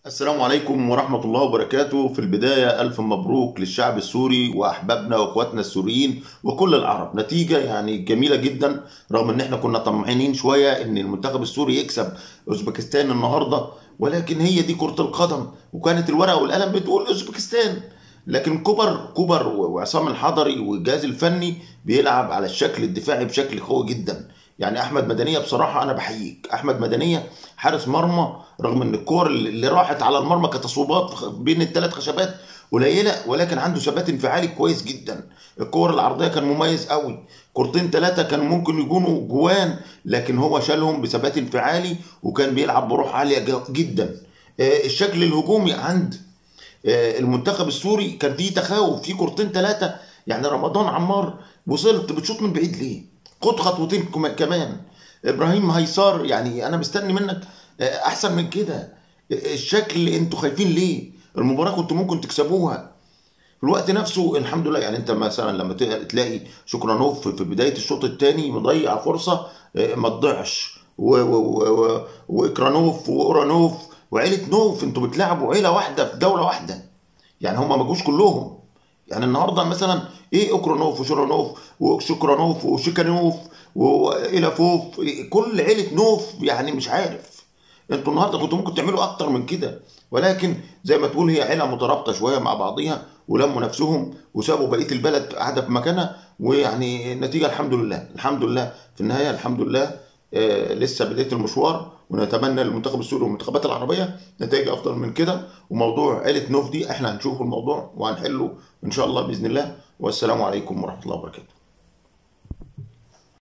السلام عليكم ورحمة الله وبركاته في البداية ألف مبروك للشعب السوري وأحبابنا وأخواتنا السوريين وكل العرب نتيجة يعني جميلة جدا رغم إن إحنا كنا طمعانين شوية إن المنتخب السوري يكسب أوزبكستان النهاردة ولكن هي دي كرة القدم وكانت الورقة والقلم بتقول أوزبكستان لكن كوبر كوبر وعصام الحضري والجهاز الفني بيلعب على الشكل الدفاعي بشكل قوي جدا يعني احمد مدنيه بصراحه انا بحييك احمد مدنيه حارس مرمى رغم ان الكور اللي راحت على المرمى كتصويبات بين الثلاث خشبات قليله ولكن عنده ثبات انفعالي كويس جدا الكور العرضيه كان مميز قوي كورتين ثلاثه كان ممكن يكونوا جوان لكن هو شالهم بثبات انفعالي وكان بيلعب بروح عاليه جدا الشكل الهجومي عند المنتخب السوري كان فيه تخوف في كورتين ثلاثه يعني رمضان عمار وصلت بتشوط من بعيد ليه خد خطوتين كمان ابراهيم هيسار يعني انا مستني منك احسن من كده الشكل انتوا خايفين ليه المباراه كنتوا ممكن تكسبوها في الوقت نفسه الحمد لله يعني انت مثلا لما تلاقي شكرانوف في بدايه الشوط الثاني مضيع فرصه ما تضيعش واكرانوف واورانوف وعيله نوف انتوا بتلعبوا عيله واحده في دوله واحده يعني هم ما جوش كلهم يعني النهارده مثلا ايه اوكرانوف وشورانوف وشكرانوف وشيكانوف والافوف كل عيله نوف يعني مش عارف انتوا النهارده كنتوا ممكن تعملوا اكتر من كده ولكن زي ما تقول هي عيله مترابطه شويه مع بعضيها ولموا نفسهم وسابوا بقيه البلد قاعده في مكانها ويعني النتيجه الحمد لله الحمد لله في النهايه الحمد لله آه لسه بدايه المشوار ونتمنى للمنتخب السوري والمنتخبات العربيه نتائج افضل من كده وموضوع عيله نوف دي احنا هنشوف الموضوع وهنحله ان شاء الله باذن الله والسلام عليكم ورحمه الله وبركاته